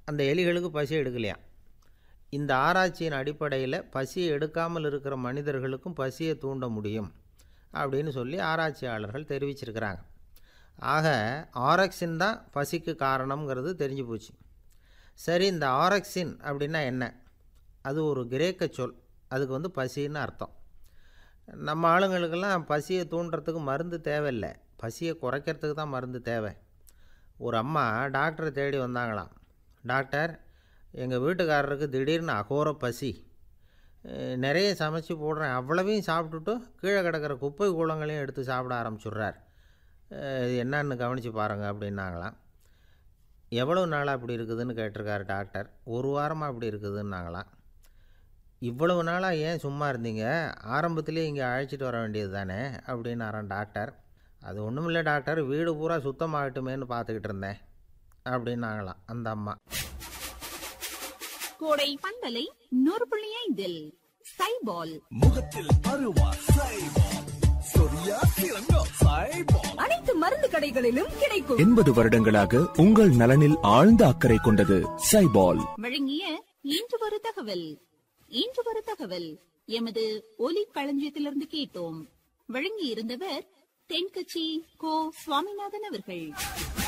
அந்த எலிகளுக்கு பசி எடுக்கலையாம் இந்த ஆராய்ச்சியின் அடிப்படையில் பசியை எடுக்காமல் இருக்கிற மனிதர்களுக்கும் பசியை தூண்ட முடியும் அப்படின்னு சொல்லி ஆராய்ச்சியாளர்கள் தெரிவிச்சிருக்கிறாங்க ஆக ஆரக்சின் தான் பசிக்கு காரணம்ங்கிறது தெரிஞ்சு போச்சு சரி இந்த ஆரக்சின் அப்படின்னா என்ன அது ஒரு கிரேக்க சொல் அதுக்கு வந்து பசின்னு அர்த்தம் நம்ம ஆளுங்களுக்கெல்லாம் பசியை தூண்டுறதுக்கு மருந்து தேவையில்லை பசியை குறைக்கிறதுக்கு தான் மருந்து தேவை ஒரு அம்மா டாக்டரை தேடி வந்தாங்களாம் டாக்டர் எங்கள் வீட்டுக்காரருக்கு திடீர்னு அகோர பசி அஹ், நிறைய சமைச்சு போடுறேன் அவ்வளவையும் சாப்பிட்டுட்டு கீழே கிடக்கிற குப்பை கூலங்களையும் எடுத்து சாப்பிட ஆரம்பிச்சுட்றார் இது என்னன்னு கவனித்து பாருங்கள் அப்படின்னாங்களாம் எவ்வளோ நாளாக அப்படி இருக்குதுன்னு கேட்டிருக்காரு டாக்டர் ஒரு வாரமாக அப்படி இருக்குதுன்னாங்களாம் இவ்வளவு நாளாக ஏன் சும்மா இருந்தீங்க ஆரம்பத்திலே இங்கே அழைச்சிட்டு வர வேண்டியது தானே அப்படின்னாரான் டாக்டர் அது ஒன்றும் இல்லை டாக்டர் வீடு பூரா சுத்தமாகட்டுமேன்னு பார்த்துக்கிட்டு இருந்தேன் அப்படின்னாங்களாம் அந்த அம்மா கோடை பந்தலை நூறு புள்ளி ஐந்தில் சைபால் முகத்தில் பருவா சைபால் சொரியா சிறங்கோ சைபால் அனைத்து மருந்து கடைகளிலும் கிடைக்கும் எண்பது வருடங்களாக உங்கள் நலனில் ஆழ்ந்த அக்கறை கொண்டது சைபால் வழங்கிய இன்று ஒரு தகவல் இன்று ஒரு தகவல் எமது ஒலி களஞ்சியத்திலிருந்து கேட்டோம் வழங்கி இருந்தவர் தென்கட்சி கோ சுவாமிநாதன் அவர்கள்